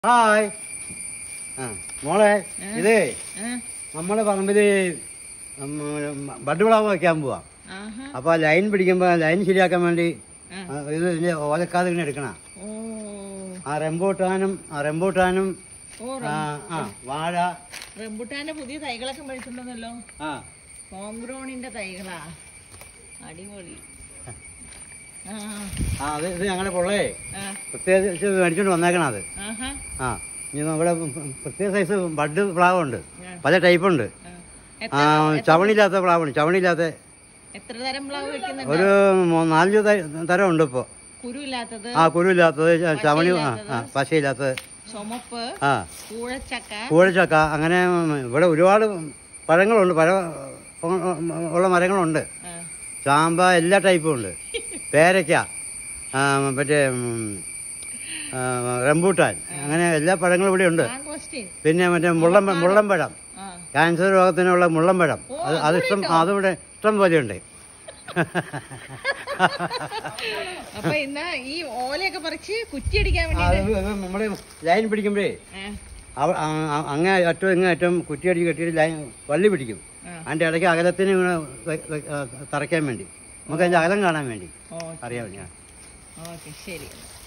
Hi ആ മോളെ ഇതേ ആ, നമ്മുടെ പറമ്പില് ഉം, ബഡ് പ്ലാവ് വയ്ക്കാൻ പോവാ ആഹാ. അപ്പൊ ആ ലൈൻ പിടിക്കുമ്പോ ലൈൻ ശരിയാക്കാൻ വേണ്ടി ആ. ആ, ഇത് ഇതിന്റെ ഓലക്കാതെ ഇങ്ങനെ എടുക്കണ ഓ ആ റെമ്പൂട്ടാനും ആ റെമ്പൂട്ടാനും ഓ ആ ആ വാഴ റംബുട്ടാന്റെ പുതിയ തൈകളൊക്കെ മേടിച്ചിട്ടുണ്ടെന്നല്ലോ ആ ഹോംഗ്രോണിന്റെ തൈകളാ അടിപൊളി ആ ആ അത് ഇത് ഞങ്ങളുടെ പൊള്ളേ ആ, പ്രത്യേകിച്ച് മേടിച്ചോണ്ട് വന്നേക്കണം അത് ആഹാ ആ ഇനി നമ്മുടെ പ്രത്യേക സൈസ് ബഡ് പ്ലാവ് ഉണ്ട് ആ, പല ടൈപ്പ് ഉണ്ട് ആ. ആ എത്ര ചവണിയില്ലാത്ത പ്ലാവുണ്ട് ചവണിയില്ലാത്ത എത്ര തരം പ്ലാവ് വെക്കുന്നുണ്ട് ഒരു മൂ- നാലഞ്ച് ത- തരം ഉണ്ട് ഇപ്പോൾ കുരു ഇല്ലാത്തത് ആ കുരുവില്ലാത്തത് ച- ചവണി ആ ആ പശയില്ലാത്തത് ചുമപ്പ് ആ കൂഴച്ചക്ക കൂഴച്ചക്ക അങ്ങനെ ഇവിടെ ഒരുപാട് പഴങ്ങളുണ്ട് പഴ ഉള്ള മരങ്ങളുണ്ട് ആ, ചാമ്പ എല്ലാ ടൈപ്പും ഉണ്ട് പേരയ്ക്ക ആ, മറ്റേ ഉം, ആ, റംബൂട്ടാൻ അങ്ങനെ എല്ലാ പഴങ്ങളും ഇവിടെ ഉണ്ട് മാങ്കോസ്റ്റീൻ പിന്നെ മറ്റേ മുള്ളം മുള്ളമ്പഴം ആ ക്യാൻസർ രോഗത്തിനുള്ള മുള്ളമ്പഴം ഓ, അത് അത് ഇഷ്ടം അതിവിടെ ഇഷ്ടം പോലെ ഉണ്ട് അപ്പൊ ഇന്ന് ഈ ഓലയൊക്കെ പറിച്ച് കുറ്റിയടിക്കാൻ ആ, വേണ്ടി അത് നമ്മൾ ലൈൻ പിടിക്കുമ്പോഴേ അവ- ആ- ആ- അങ്ങേ അറ്റവും ഇങ്ങേ അറ്റവും കുറ്റിയടിച്ച് കെട്ടിയിട്ട് ലൈൻ വള്ളി പിടിക്കും ആ. അതിൻ്റെ ഇടയ്ക്ക് അകലത്തിന് ഇങ്ങനെ വെ- വെ- ആ, തറയ്ക്കാൻ വേണ്ടി നമുക്ക് അതിൻ്റെ അകലം കാണാൻ വേണ്ടി ഓ അറിയാം ഞാൻ ഓക്കെ ശരി